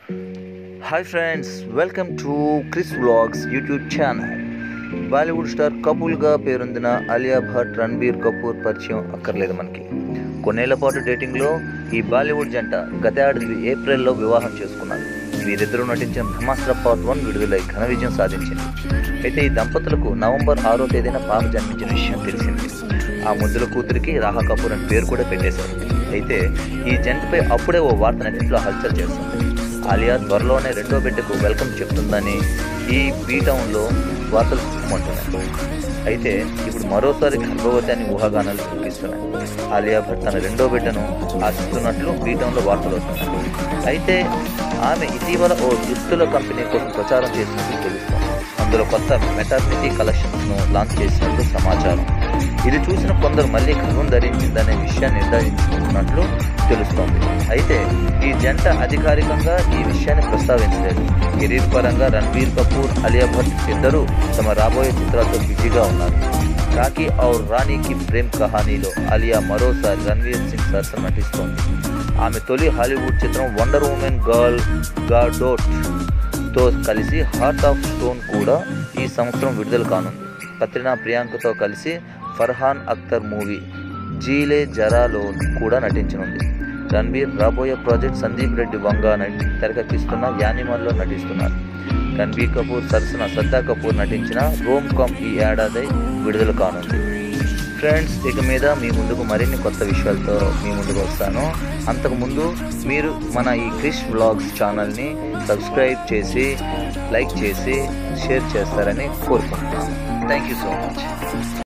hi friends welcome to Kris vlogs YouTube channel Bollywood star కపుల్గా పేరొందిన అలియా భట్ రణబీర్ కపూర్ పరిచయం అక్కర్లేదు మనకి కొన్నేళ్ల పాటు డేటింగ్లో ఈ బాలీవుడ్ జంట గత ఏడాది ఏప్రిల్లో వివాహం చేసుకున్నారు వీరిద్దరూ నటించిన బ్రహ్మాస్త్ర పార్ట్ వన్ విడుదలై ఘన విజయం సాధించింది అయితే ఈ దంపతులకు నవంబర్ ఆరో తేదీన పాప జన్మించిన విషయం తెలిసింది ఆ ముద్దుల కూతురికి రాహా కపూర్ అని పేరు కూడా పెట్టేశారు అయితే ఈ జంటపై అప్పుడే ఓ వార్త నెట్టింట్లో హల్చల్ చేస్తుంది ఆలియా త్వరలోనే రెండో బిడ్డకు వెల్కమ్ చెప్తుందని ఈ బీటౌన్లో వార్తలు చెప్పుకుంటున్నాయి అయితే ఇప్పుడు మరోసారి గర్భవతి అని ఊహాగానాలు చూపిస్తున్నాయి ఆలియా భట్ తన రెండో బిడ్డను ఆశిస్తున్నట్లు బీటౌన్లో వార్తలు వస్తున్నాయి అయితే ఆమె ఇటీవల ఓ దుస్తుల కంపెనీ కోసం ప్రచారం చేసినట్లు తెలుస్తోంది అందులో కొత్త మెటర్నిటీ కలెక్షన్స్ను లాంచ్ చేసినట్లు సమాచారం ఇది చూసిన కొందరు మళ్ళీ గర్భం ధరించిందనే విషయాన్ని నిర్ధారించుకున్నట్లు తెలుస్తోంది అయితే ఈ జంట అధికారికంగా ఈ విషయాన్ని ప్రస్తావించలేదు కెరీర్ పరంగా రణబీర్ కపూర్ అలియా భట్ ఇద్దరు తమ రాబోయే చిత్రాలతో బిజీగా ఉన్నారు రాఖీ ఔర్ రాణికి ప్రేమ్ కహానీలో అలియా మరోసారి రణ్వీర్ సింగ్ సరసన నటిస్తోంది ఆమె తొలి హాలీవుడ్ చిత్రం వండర్ ఉమెన్ గర్ల్ గాడోట్ తో కలిసి హార్ట్ ఆఫ్ స్టోన్ కూడా ఈ సంవత్సరం విడుదల కానుంది కత్రినా ప్రియాంకతో కలిసి ఫర్హాన్ అఖ్తర్ మూవీ జీలే జరాలో కూడా నటించనుంది రణబీర్ రాబోయే ప్రాజెక్ట్ సందీప్ రెడ్డి వంగా నటి తెరకెక్కిస్తున్న యానిమల్లో నటిస్తున్నారు రణబీర్ కపూర్ సరసన శ్రద్ధా కపూర్ నటించిన రోమ్ కామ్ ఈ ఏడాది విడుదల కానుంది ఫ్రెండ్స్ ఇక మీద మీ ముందుకు మరిన్ని కొత్త విషయాలతో మీ ముందుకు వస్తాను అంతకుముందు మీరు మన ఈ క్రిష్ వ్లాగ్స్ ఛానల్ని సబ్స్క్రైబ్ చేసి లైక్ చేసి షేర్ చేస్తారని కోరుకుంటున్నాను థ్యాంక్ యూ సో మచ్